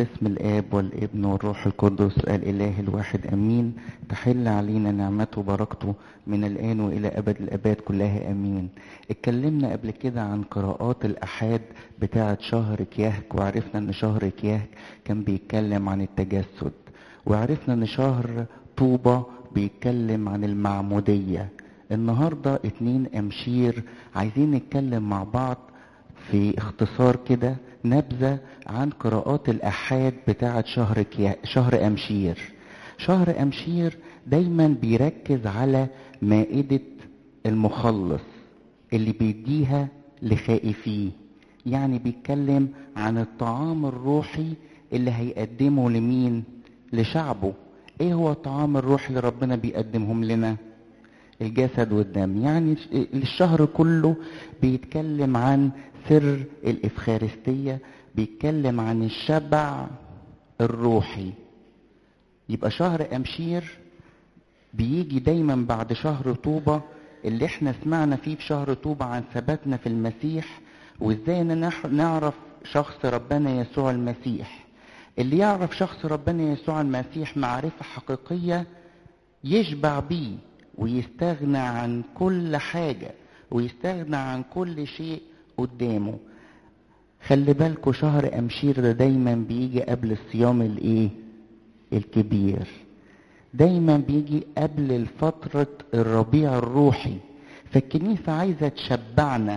باسم الآب والابن والروح القدس الإله الواحد أمين تحل علينا نعمته وبركته من الآن وإلى أبد الآباد كلها أمين اتكلمنا قبل كده عن قراءات الأحاد بتاعة شهر كياهك وعرفنا أن شهر كياهك كان بيتكلم عن التجسد وعرفنا أن شهر طوبة بيتكلم عن المعمودية النهاردة اتنين أمشير عايزين نتكلم مع بعض في اختصار كده نبذة عن قراءات الأحاد بتاعة شهر كيا... شهر أمشير شهر أمشير دايما بيركز على مائدة المخلص اللي بيديها لخائفيه يعني بيتكلم عن الطعام الروحي اللي هيقدمه لمين لشعبه ايه هو الطعام الروحي اللي ربنا بيقدمهم لنا الجسد والدم يعني الشهر كله بيتكلم عن سر الإفخارستية بيتكلم عن الشبع الروحي يبقى شهر أمشير بيجي دايما بعد شهر طوبة اللي احنا سمعنا فيه في شهر طوبة عن ثباتنا في المسيح وازاي نعرف شخص ربنا يسوع المسيح اللي يعرف شخص ربنا يسوع المسيح معرفة حقيقية يشبع بيه ويستغنى عن كل حاجة ويستغنى عن كل شيء قدامه خلي بالكوا شهر أمشير ده دايما بيجي قبل الصيام الايه الكبير دايما بيجي قبل فترة الربيع الروحي فالكنيسة عايزة تشبعنا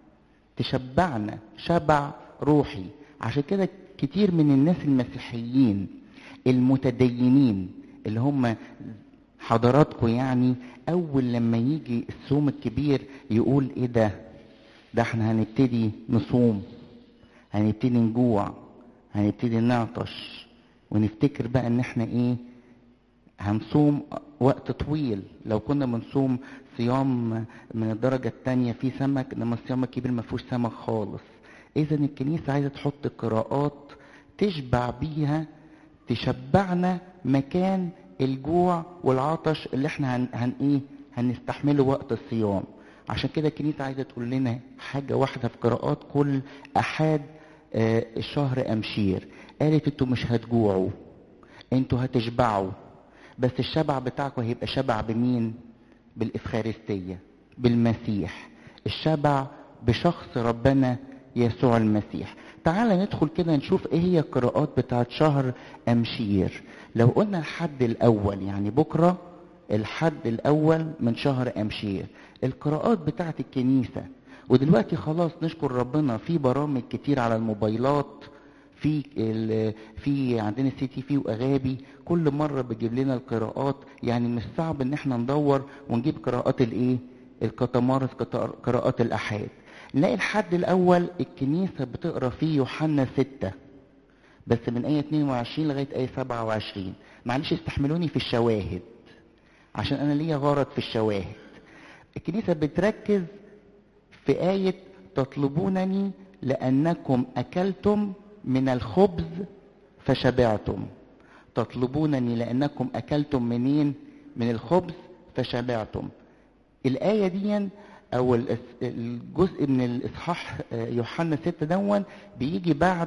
تشبعنا شبع روحي عشان كده كتير من الناس المسيحيين المتدينين اللي هم حضراتكم يعني اول لما يجي الصوم الكبير يقول ايه ده ده احنا هنبتدي نصوم هنبتدي نجوع هنبتدي نعطش ونفتكر بقى ان احنا ايه هنصوم وقت طويل لو كنا بنصوم صيام من الدرجة التانية في سمك انما الصيام الكبير ما فيهوش سمك خالص اذا الكنيسة عايزة تحط قراءات تشبع بيها تشبعنا مكان الجوع والعطش اللي احنا هن, هن ايه هنستحمله وقت الصيام عشان كده الكنيسة عايزة تقول لنا حاجة واحدة في قراءات كل أحد آه الشهر أمشير قالت انتوا مش هتجوعوا انتوا هتشبعوا بس الشبع بتاعكم هيبقى شبع بمين بالإفخارستية بالمسيح الشبع بشخص ربنا يسوع المسيح تعال ندخل كده نشوف ايه هي القراءات بتاعت شهر أمشير لو قلنا الحد الأول يعني بكرة الحد الأول من شهر أمشير القراءات بتاعت الكنيسة ودلوقتي خلاص نشكر ربنا في برامج كتير على الموبايلات في في عندنا سي تي في واغابي كل مره بتجيب لنا القراءات يعني مش صعب ان احنا ندور ونجيب قراءات الايه الكتمارس قراءات الاحاد نلاقي الحد الاول الكنيسه بتقرا فيه يوحنا ستة بس من ايه 22 لغايه ايه 27 معلش استحملوني في الشواهد عشان انا ليا غرض في الشواهد الكنيسه بتركز في ايه تطلبونني لانكم اكلتم من الخبز فشبعتم تطلبونني لانكم اكلتم منين من الخبز فشبعتم الايه دي او الجزء من الاصحاح يوحنا 6 دون بيجي بعد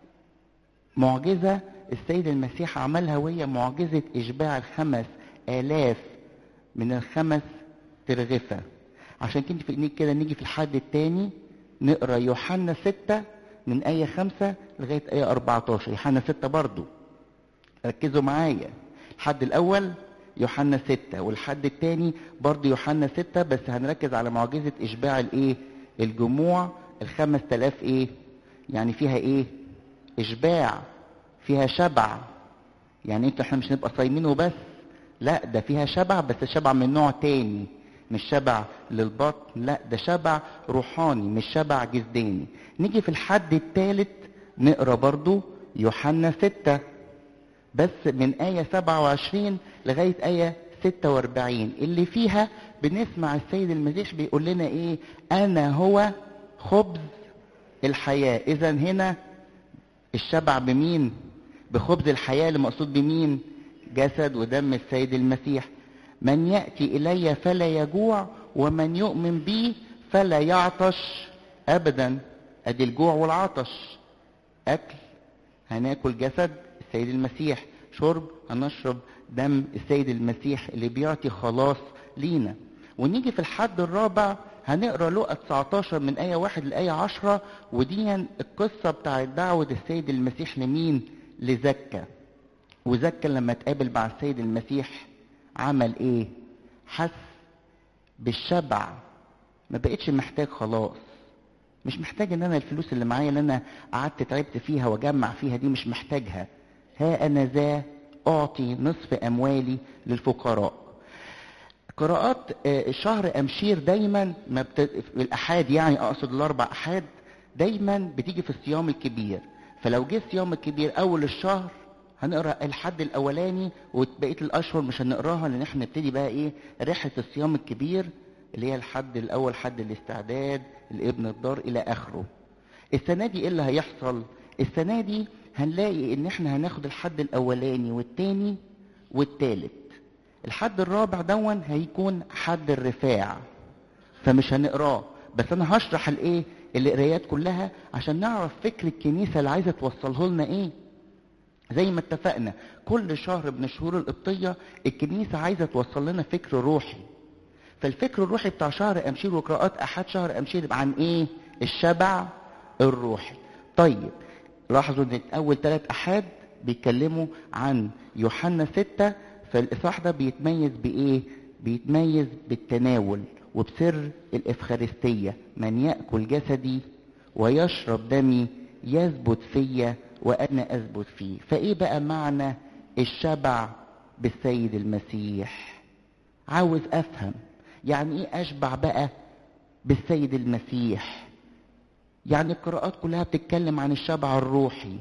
معجزه السيد المسيح عملها وهي معجزه اشباع الخمس الاف من الخمس ترغفه عشان كده في كده نيجي في الحد الثاني نقرا يوحنا 6 من آية خمسة لغاية آية 14 يوحنا ستة برضو ركزوا معايا الحد الأول يوحنا ستة والحد الثاني برضو يوحنا ستة بس هنركز على معجزة إشباع الإيه الجموع الخمس تلاف إيه يعني فيها إيه إشباع فيها شبع يعني انتوا احنا مش نبقى صايمين وبس لا ده فيها شبع بس شبع من نوع تاني مش شبع للبطن لا ده شبع روحاني مش شبع جسداني نيجي في الحد الثالث نقرا برضو يوحنا ستة بس من آية 27 لغاية آية 46 اللي فيها بنسمع السيد المسيح بيقول لنا ايه انا هو خبز الحياة اذا هنا الشبع بمين بخبز الحياة اللي مقصود بمين جسد ودم السيد المسيح من يأتي إلي فلا يجوع ومن يؤمن بي فلا يعطش أبدا أدي الجوع والعطش أكل هناكل جسد السيد المسيح شرب هنشرب دم السيد المسيح اللي بيعطي خلاص لينا ونيجي في الحد الرابع هنقرا لقا 19 من آية 1 لآية 10 ودي القصة بتاعت دعوة السيد المسيح لمين؟ لزكا وزكا لما اتقابل مع السيد المسيح عمل ايه؟ حس بالشبع ما بقتش محتاج خلاص مش محتاج ان انا الفلوس اللي معايا اللي انا قعدت تعبت فيها واجمع فيها دي مش محتاجها ها انا ذا اعطي نصف اموالي للفقراء قراءات شهر امشير دايما ما بت... الاحاد يعني اقصد الاربع احاد دايما بتيجي في الصيام الكبير فلو جه الصيام الكبير اول الشهر هنقرا الحد الاولاني وبقيه الاشهر مش هنقراها لان احنا نبتدي بقى ايه رحله الصيام الكبير اللي هي الحد الاول حد الاستعداد الابن الدار الى اخره السنه دي ايه اللي هيحصل السنه دي هنلاقي ان احنا هناخد الحد الاولاني والتاني والتالت الحد الرابع دون هيكون حد الرفاع فمش هنقراه بس انا هشرح الايه القرايات كلها عشان نعرف فكر الكنيسه اللي عايزه توصله لنا ايه زي ما اتفقنا كل شهر من الشهور القبطيه الكنيسه عايزه توصل لنا فكر روحي فالفكر الروحي بتاع شهر امشير وقراءات احد شهر امشير يبقى عن ايه الشبع الروحي طيب لاحظوا ان اول ثلاث احاد بيتكلموا عن يوحنا ستة فالاصحاح ده بيتميز بايه بيتميز بالتناول وبسر الافخارستيه من ياكل جسدي ويشرب دمي يثبت فيا وانا اثبت فيه فايه بقى معنى الشبع بالسيد المسيح عاوز افهم يعني ايه اشبع بقى بالسيد المسيح يعني القراءات كلها بتتكلم عن الشبع الروحي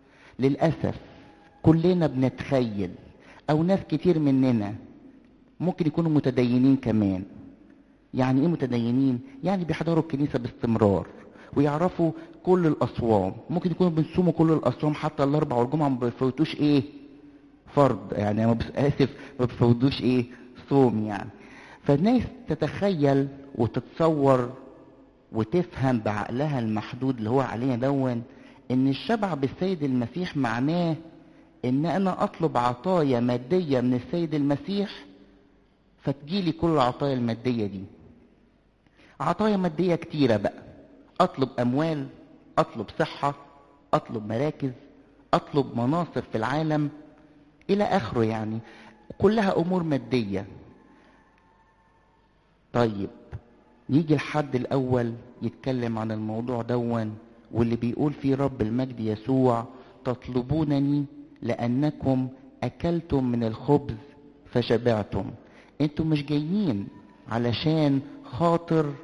للاسف كلنا بنتخيل او ناس كتير مننا ممكن يكونوا متدينين كمان يعني ايه متدينين يعني بيحضروا الكنيسه باستمرار ويعرفوا كل الاصوام ممكن يكونوا بيصوموا كل الاصوام حتى الاربع والجمعه ما بيفوتوش ايه فرض يعني انا اسف ما بيفوتوش ايه صوم يعني فالناس تتخيل وتتصور وتفهم بعقلها المحدود اللي هو علينا دون ان الشبع بالسيد المسيح معناه ان انا اطلب عطايا ماديه من السيد المسيح فتجيلي كل العطايا الماديه دي عطايا ماديه كتيره بقى اطلب اموال اطلب صحه اطلب مراكز اطلب مناصب في العالم الى اخره يعني كلها امور ماديه طيب يجي الحد الاول يتكلم عن الموضوع دون واللي بيقول فيه رب المجد يسوع تطلبونني لانكم اكلتم من الخبز فشبعتم انتم مش جايين علشان خاطر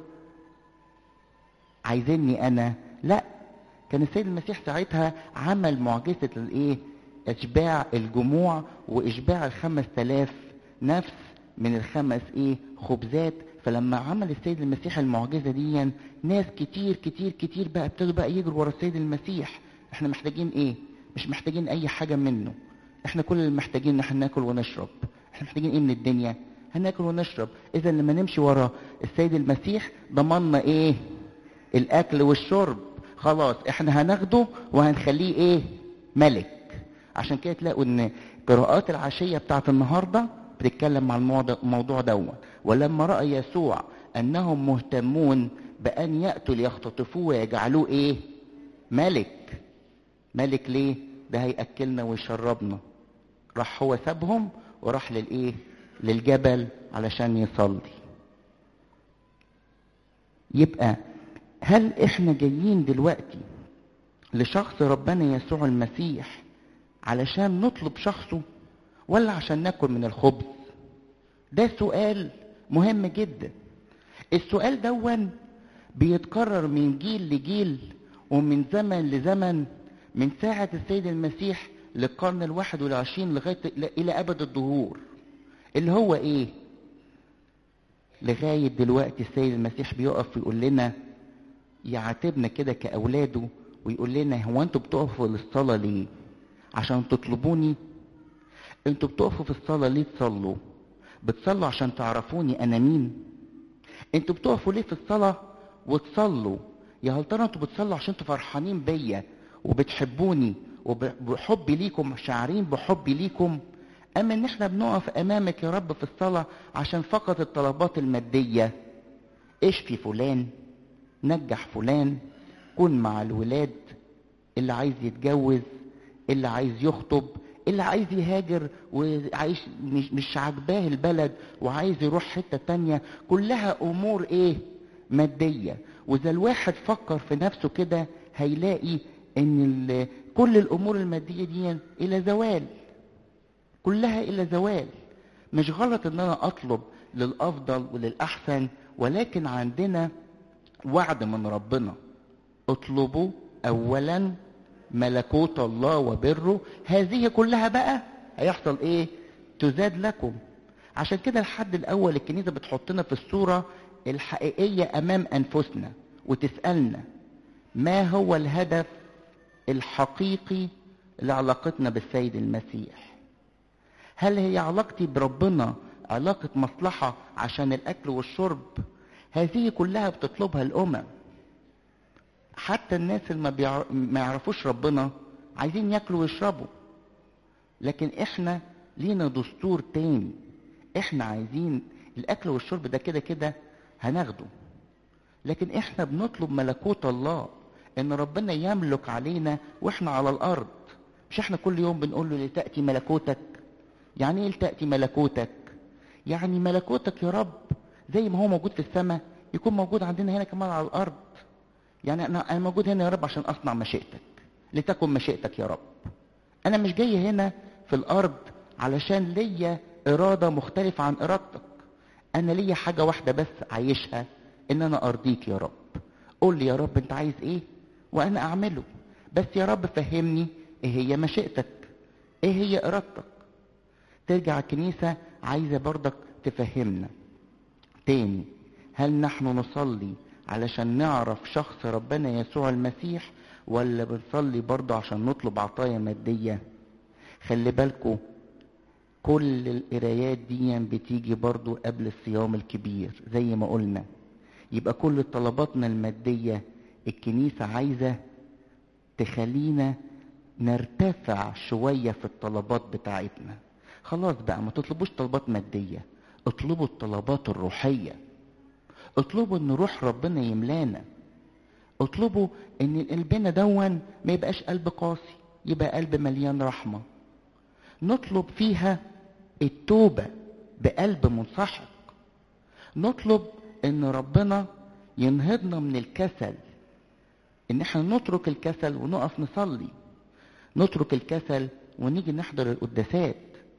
عايزيني انا لا كان السيد المسيح ساعتها عمل معجزة الايه اشباع الجموع واشباع الخمس تلاف نفس من الخمس ايه خبزات فلما عمل السيد المسيح المعجزة دي ناس كتير كتير كتير بقى ابتدوا بقى يجروا ورا السيد المسيح احنا محتاجين ايه مش محتاجين اي حاجة منه احنا كل اللي محتاجين ان احنا ناكل ونشرب احنا محتاجين ايه من الدنيا هناكل ونشرب اذا لما نمشي ورا السيد المسيح ضمننا ايه الاكل والشرب خلاص احنا هناخده وهنخليه ايه ملك عشان كده تلاقوا ان قراءات العشيه بتاعت النهارده بتتكلم عن الموضوع دوت ولما راى يسوع انهم مهتمون بان ياتوا ليختطفوه ويجعلوه ايه ملك ملك ليه ده هياكلنا ويشربنا راح هو سابهم وراح للايه للجبل علشان يصلي يبقى هل احنا جايين دلوقتي لشخص ربنا يسوع المسيح علشان نطلب شخصه ولا عشان ناكل من الخبز ده سؤال مهم جدا السؤال دون بيتكرر من جيل لجيل ومن زمن لزمن من ساعة السيد المسيح للقرن الواحد والعشرين لغاية إلى أبد الدهور اللي هو إيه لغاية دلوقتي السيد المسيح بيقف ويقول لنا يعاتبنا كده كأولاده ويقول لنا هو أنتوا بتقفوا للصلاة ليه عشان تطلبوني انتوا بتقفوا في الصلاة ليه تصلوا بتصلوا عشان تعرفوني انا مين انتوا بتقفوا ليه في الصلاة وتصلوا يا هل ترى انتوا بتصلوا عشان انتوا فرحانين بيا وبتحبوني وبحبي ليكم شاعرين بحبي ليكم اما ان احنا بنقف امامك يا رب في الصلاة عشان فقط الطلبات المادية اشفي فلان نجح فلان كن مع الولاد اللي عايز يتجوز اللي عايز يخطب اللي عايز يهاجر وعايش مش, مش عاجباه البلد وعايز يروح حتة تانية كلها امور ايه مادية واذا الواحد فكر في نفسه كده هيلاقي ان كل الامور المادية دي الى زوال كلها الى زوال مش غلط ان انا اطلب للافضل وللاحسن ولكن عندنا وعد من ربنا اطلبوا اولا ملكوت الله وبره هذه كلها بقى هيحصل ايه تزاد لكم عشان كده الحد الاول الكنيسه بتحطنا في الصوره الحقيقيه امام انفسنا وتسالنا ما هو الهدف الحقيقي لعلاقتنا بالسيد المسيح هل هي علاقتي بربنا علاقة مصلحة عشان الأكل والشرب هذه كلها بتطلبها الأمم حتى الناس اللي ما, بيعر... ما يعرفوش ربنا عايزين ياكلوا ويشربوا لكن احنا لينا دستور تاني احنا عايزين الاكل والشرب ده كده كده هناخده لكن احنا بنطلب ملكوت الله ان ربنا يملك علينا واحنا على الارض مش احنا كل يوم بنقول له لتأتي ملكوتك يعني ايه لتأتي ملكوتك يعني ملكوتك يا رب زي ما هو موجود في السماء يكون موجود عندنا هنا كمان على الارض يعني انا انا موجود هنا يا رب عشان اصنع مشيئتك لتكن مشيئتك يا رب انا مش جاي هنا في الارض علشان ليا اراده مختلفه عن ارادتك انا ليا حاجه واحده بس عايشها ان انا ارضيك يا رب قول لي يا رب انت عايز ايه وانا اعمله بس يا رب فهمني ايه هي مشيئتك ايه هي ارادتك ترجع الكنيسه عايزه برضك تفهمنا تاني هل نحن نصلي علشان نعرف شخص ربنا يسوع المسيح ولا بنصلي برضه عشان نطلب عطايا مادية خلي بالكم كل القرايات دي بتيجي برضه قبل الصيام الكبير زي ما قلنا يبقى كل طلباتنا المادية الكنيسة عايزة تخلينا نرتفع شوية في الطلبات بتاعتنا خلاص بقى ما تطلبوش طلبات مادية اطلبوا الطلبات الروحيه اطلبوا ان روح ربنا يملانا اطلبوا ان قلبنا دون ما يبقاش قلب قاسي يبقى قلب مليان رحمة نطلب فيها التوبة بقلب منسحق نطلب ان ربنا ينهضنا من الكسل ان احنا نترك الكسل ونقف نصلي نترك الكسل ونيجي نحضر القداسات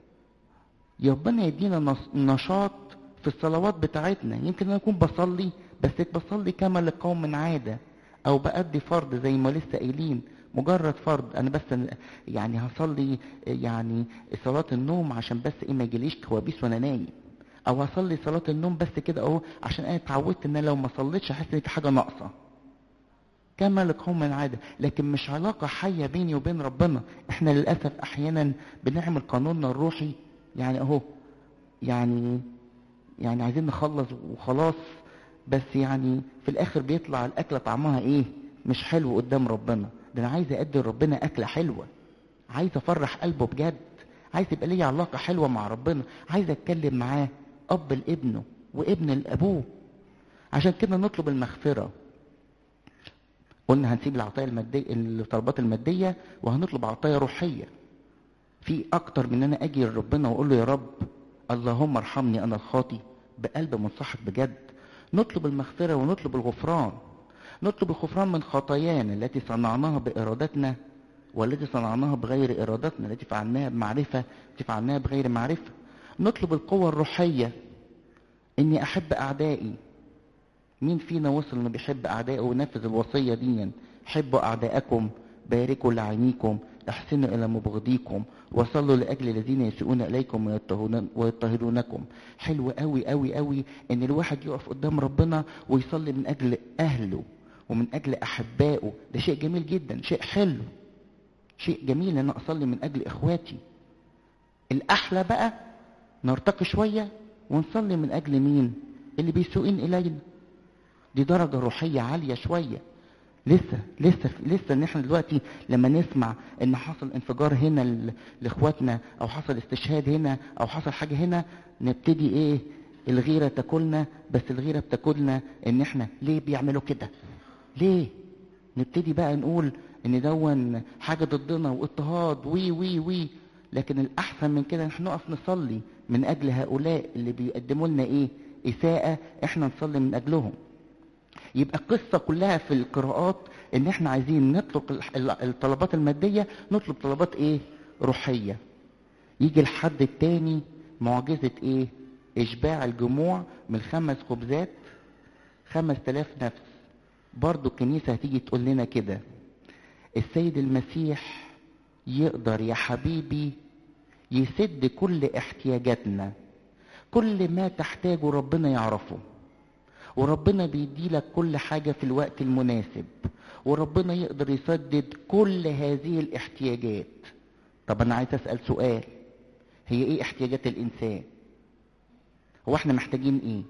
ربنا يدينا نشاط في الصلوات بتاعتنا يمكن انا اكون بصلي بس بصلي كما لقوم من عاده او بأدي فرض زي ما لسه قايلين مجرد فرض انا بس يعني هصلي يعني صلاه النوم عشان بس ايه ما يجيليش كوابيس وانا نايم او هصلي صلاه النوم بس كده اهو عشان انا اتعودت ان لو ما صليتش احس ان في حاجه ناقصه كما لقوم من عاده لكن مش علاقه حيه بيني وبين ربنا احنا للاسف احيانا بنعمل قانوننا الروحي يعني اهو يعني يعني عايزين نخلص وخلاص بس يعني في الاخر بيطلع الاكله طعمها ايه مش حلو قدام ربنا ده انا عايز ادي لربنا اكله حلوه عايز افرح قلبه بجد عايز يبقى ليا علاقه حلوه مع ربنا عايز اتكلم معاه اب لابنه وابن لابوه عشان كده نطلب المغفره قلنا هنسيب العطايا الماديه الطلبات الماديه وهنطلب عطايا روحيه في اكتر من ان انا اجي لربنا واقول له يا رب اللهم ارحمني انا الخاطي بقلب منصحك بجد نطلب المغفرة ونطلب الغفران نطلب الغفران من خطايانا التي صنعناها بإرادتنا والتي صنعناها بغير إرادتنا التي فعلناها بمعرفة التي فعلناها بغير معرفة نطلب القوة الروحية إني أحب أعدائي مين فينا وصل إنه بيحب أعدائه ونفذ الوصية دي حبوا أعدائكم باركوا لعينيكم احسنوا إلى مبغضيكم وصلوا لأجل الذين يسيئون إليكم ويضطهدونكم حلو قوي قوي قوي إن الواحد يقف قدام ربنا ويصلي من أجل أهله ومن أجل أحبائه ده شيء جميل جدا شيء حلو شيء جميل إن أنا أصلي من أجل إخواتي الأحلى بقى نرتقي شوية ونصلي من أجل مين اللي بيسوءين إلينا دي درجة روحية عالية شوية لسه لسه لسه ان احنا دلوقتي لما نسمع ان حصل انفجار هنا ل- لاخواتنا او حصل استشهاد هنا او حصل حاجه هنا نبتدي ايه الغيره تاكلنا بس الغيره بتاكلنا ان احنا ليه بيعملوا كده ليه نبتدي بقى نقول ان دون حاجه ضدنا واضطهاد وي وي وي لكن الاحسن من كده احنا نقف نصلي من اجل هؤلاء اللي بيقدموا لنا ايه اساءه احنا نصلي من اجلهم يبقى القصة كلها في القراءات ان احنا عايزين نطلب الح- ال- الطلبات المادية نطلب طلبات ايه روحية يجي الحد التاني معجزة ايه اشباع الجموع من خمس خبزات خمس تلاف نفس برضو الكنيسة هتيجي تقول لنا كده السيد المسيح يقدر يا حبيبي يسد كل احتياجاتنا كل ما تحتاجه ربنا يعرفه وربنا بيدي لك كل حاجة في الوقت المناسب وربنا يقدر يسدد كل هذه الاحتياجات طب انا عايز اسأل سؤال هي ايه احتياجات الانسان هو احنا محتاجين ايه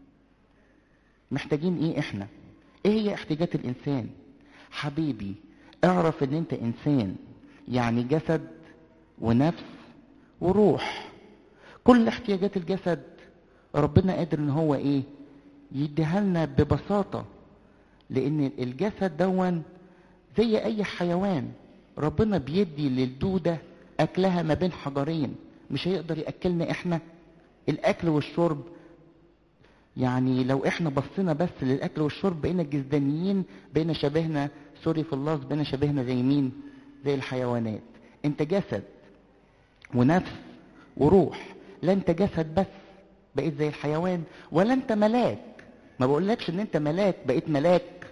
محتاجين ايه احنا ايه هي احتياجات الانسان حبيبي اعرف ان انت انسان يعني جسد ونفس وروح كل احتياجات الجسد ربنا قادر ان هو ايه يديها لنا ببساطة لان الجسد دون زي اي حيوان ربنا بيدي للدودة اكلها ما بين حجرين مش هيقدر ياكلنا احنا الاكل والشرب يعني لو احنا بصينا بس للاكل والشرب بقينا جزدانيين بقينا شبهنا سوري في اللفظ بقينا شبهنا زي مين زي الحيوانات انت جسد ونفس وروح لا انت جسد بس بقيت زي الحيوان ولا انت ملاك ما بقولكش ان انت ملاك بقيت ملاك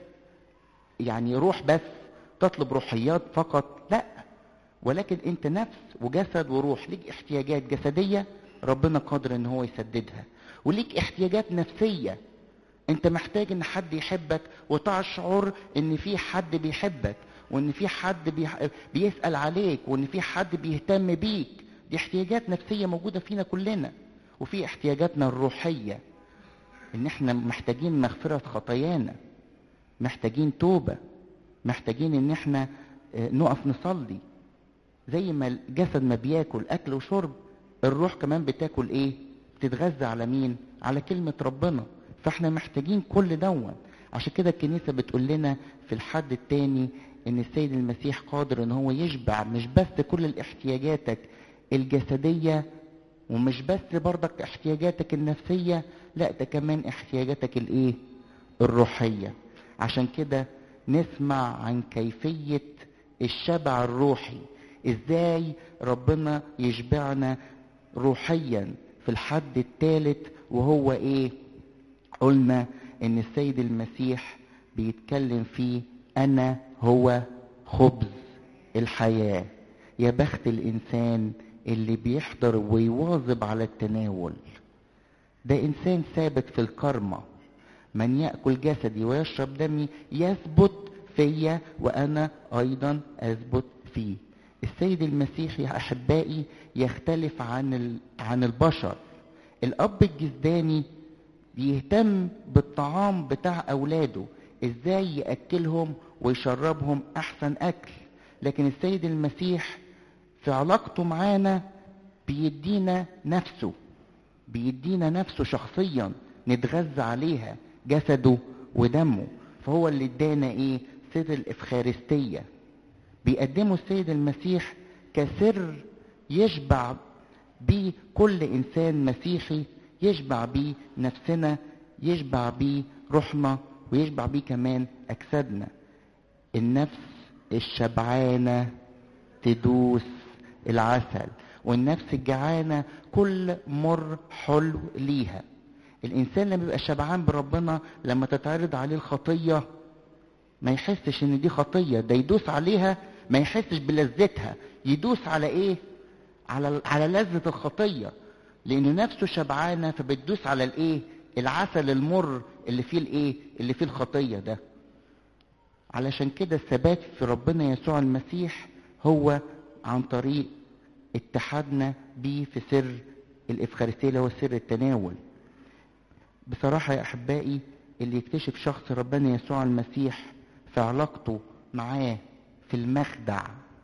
يعني روح بس تطلب روحيات فقط لا ولكن انت نفس وجسد وروح ليك احتياجات جسدية ربنا قادر ان هو يسددها وليك احتياجات نفسية انت محتاج ان حد يحبك وتشعر ان في حد بيحبك وان في حد بيح... بيسأل عليك وان في حد بيهتم بيك دي احتياجات نفسية موجودة فينا كلنا وفي احتياجاتنا الروحية ان احنا محتاجين مغفرة خطايانا محتاجين توبة محتاجين ان احنا اه، نقف نصلي زي ما الجسد ما بياكل اكل وشرب الروح كمان بتاكل ايه بتتغذى على مين على كلمة ربنا فاحنا محتاجين كل دون عشان كده الكنيسة بتقول لنا في الحد التاني ان السيد المسيح قادر ان هو يشبع مش بس كل احتياجاتك الجسدية ومش بس برضك احتياجاتك النفسية لا ده كمان احتياجاتك الايه الروحية عشان كده نسمع عن كيفية الشبع الروحي ازاي ربنا يشبعنا روحيا في الحد الثالث وهو ايه قلنا ان السيد المسيح بيتكلم فيه انا هو خبز الحياة يا بخت الانسان اللي بيحضر ويواظب على التناول ده انسان ثابت في الكرمة من يأكل جسدي ويشرب دمي يثبت فيا وانا ايضا اثبت فيه السيد المسيح يا احبائي يختلف عن ال... عن البشر الاب الجسداني بيهتم بالطعام بتاع اولاده ازاي ياكلهم ويشربهم احسن اكل لكن السيد المسيح في علاقته معانا بيدينا نفسه بيدينا نفسه شخصيا نتغذى عليها جسده ودمه فهو اللي ادانا ايه سر الافخارستيه بيقدمه السيد المسيح كسر يشبع بيه كل انسان مسيحي يشبع بيه نفسنا يشبع بيه روحنا ويشبع بيه كمان اجسادنا النفس الشبعانه تدوس العسل والنفس الجعانه كل مر حلو ليها الانسان لما بيبقى شبعان بربنا لما تتعرض عليه الخطيه ما يحسش ان دي خطيه ده يدوس عليها ما يحسش بلذتها يدوس على ايه على على لذه الخطيه لانه نفسه شبعانه فبتدوس على الايه العسل المر اللي فيه الايه اللي فيه الخطيه ده علشان كده الثبات في ربنا يسوع المسيح هو عن طريق اتحادنا بيه في سر الافخارستيه اللي هو سر التناول بصراحه يا احبائي اللي يكتشف شخص ربنا يسوع المسيح في علاقته معاه في المخدع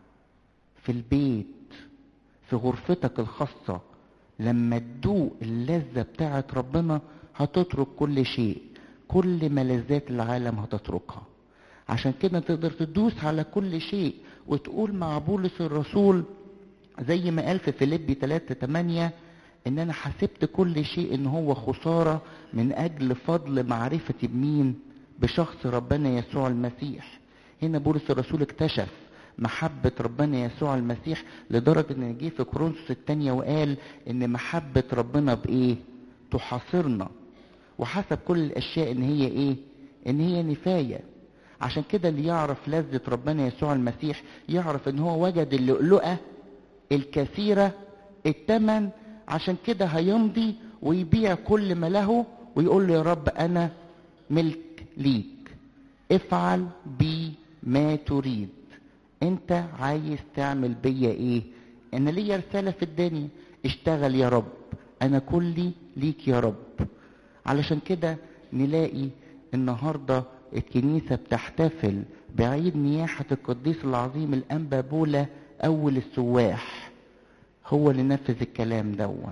في البيت في غرفتك الخاصة لما تدوق اللذة بتاعت ربنا هتترك كل شيء كل ملذات العالم هتتركها عشان كده تقدر تدوس على كل شيء وتقول مع بولس الرسول زي ما قال في فيليبي 3 8 ان انا حسبت كل شيء ان هو خسارة من اجل فضل معرفتي بمين بشخص ربنا يسوع المسيح هنا بولس الرسول اكتشف محبة ربنا يسوع المسيح لدرجة ان جه في كورنثوس الثانية وقال ان محبة ربنا بايه تحاصرنا وحسب كل الاشياء ان هي ايه ان هي نفاية عشان كده اللي يعرف لذة ربنا يسوع المسيح يعرف ان هو وجد اللؤلؤة الكثيرة التمن عشان كده هيمضي ويبيع كل ما له ويقول له يا رب انا ملك ليك افعل بي ما تريد انت عايز تعمل بيا ايه انا ليا رسالة في الدنيا اشتغل يا رب انا كلي ليك يا رب علشان كده نلاقي النهاردة الكنيسة بتحتفل بعيد نياحة القديس العظيم الأنبا بولا أول السواح هو اللي نفذ الكلام دوا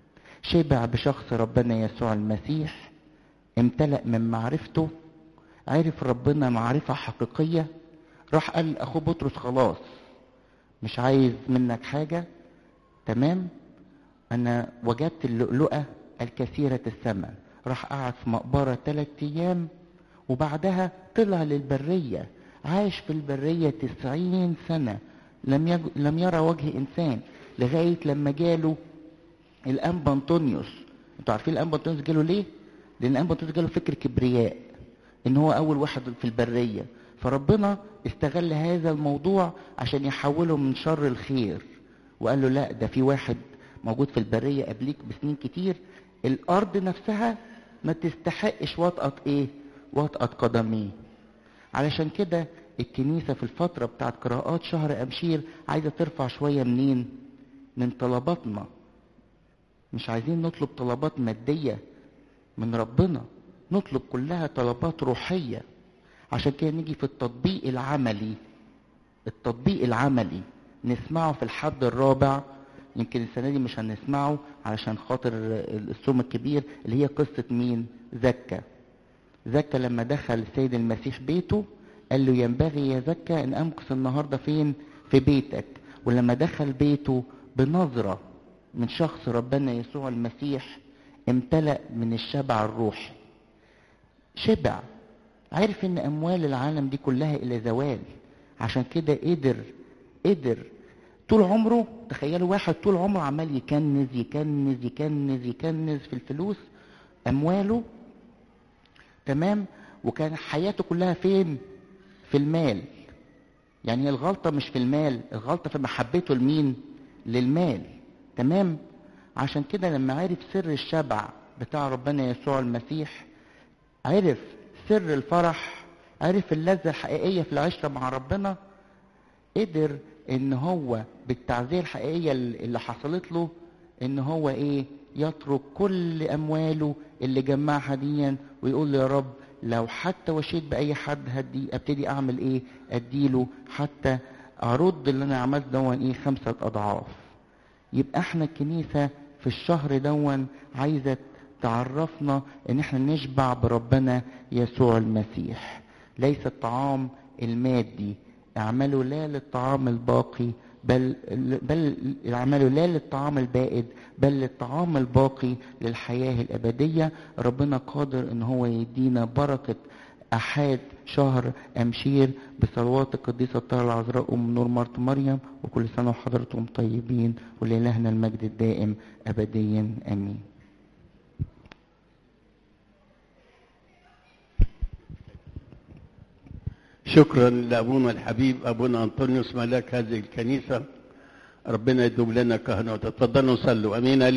شبع بشخص ربنا يسوع المسيح امتلأ من معرفته عرف ربنا معرفة حقيقية راح قال لأخوه بطرس خلاص مش عايز منك حاجة تمام أنا وجدت اللؤلؤة الكثيرة الثمن راح قعد في مقبرة ثلاثة أيام وبعدها طلع للبرية عاش في البرية تسعين سنة لم, يج... لم يرى وجه إنسان لغاية لما جاله الأنبا أنطونيوس انتوا عارفين الأنبا أنطونيوس جاله ليه؟ لأن الأنبا أنطونيوس جاله فكر كبرياء إن هو أول واحد في البرية فربنا استغل هذا الموضوع عشان يحوله من شر الخير وقال له لا ده في واحد موجود في البرية قبليك بسنين كتير الأرض نفسها ما تستحقش وطأة إيه؟ وطأة قدميه علشان كده الكنيسة في الفترة بتاعت قراءات شهر أبشير عايزة ترفع شوية منين؟ من طلباتنا مش عايزين نطلب طلبات مادية من ربنا نطلب كلها طلبات روحية عشان كده نيجي في التطبيق العملي التطبيق العملي نسمعه في الحد الرابع يمكن السنة دي مش هنسمعه علشان خاطر الصوم الكبير اللي هي قصة مين زكا زكا لما دخل السيد المسيح بيته قال له ينبغي يا زكا ان امكث النهاردة فين في بيتك ولما دخل بيته بنظرة من شخص ربنا يسوع المسيح امتلأ من الشبع الروحي شبع عرف ان اموال العالم دي كلها الى زوال عشان كده قدر قدر طول عمره تخيلوا واحد طول عمره عمال يكنز يكنز يكنز يكنز في الفلوس امواله تمام وكان حياته كلها فين في المال يعني الغلطة مش في المال الغلطة في محبته لمين للمال تمام عشان كده لما عرف سر الشبع بتاع ربنا يسوع المسيح عرف سر الفرح عرف اللذة الحقيقية في العشرة مع ربنا قدر ان هو بالتعزية الحقيقية اللي حصلت له ان هو ايه يترك كل امواله اللي جمعها ديا ويقول له يا رب لو حتى وشيت باي حد هدي ابتدي اعمل ايه اديله حتى ارد اللي انا عملت دون ايه خمسة اضعاف يبقى احنا الكنيسة في الشهر دون عايزة تعرفنا ان احنا نشبع بربنا يسوع المسيح ليس الطعام المادي اعملوا لا للطعام الباقي بل بل اعملوا لا للطعام البائد بل للطعام الباقي للحياة الأبدية ربنا قادر ان هو يدينا بركة أحاد شهر أمشير بصلوات القديسة الطاهرة العذراء أم نور مرت مريم وكل سنة وحضرتم طيبين ولإلهنا المجد الدائم أبديا آمين شكرا لابونا الحبيب ابونا انطونيوس ملاك هذه الكنيسه ربنا يدوم لنا كهنوت اتفضلوا صلوا امين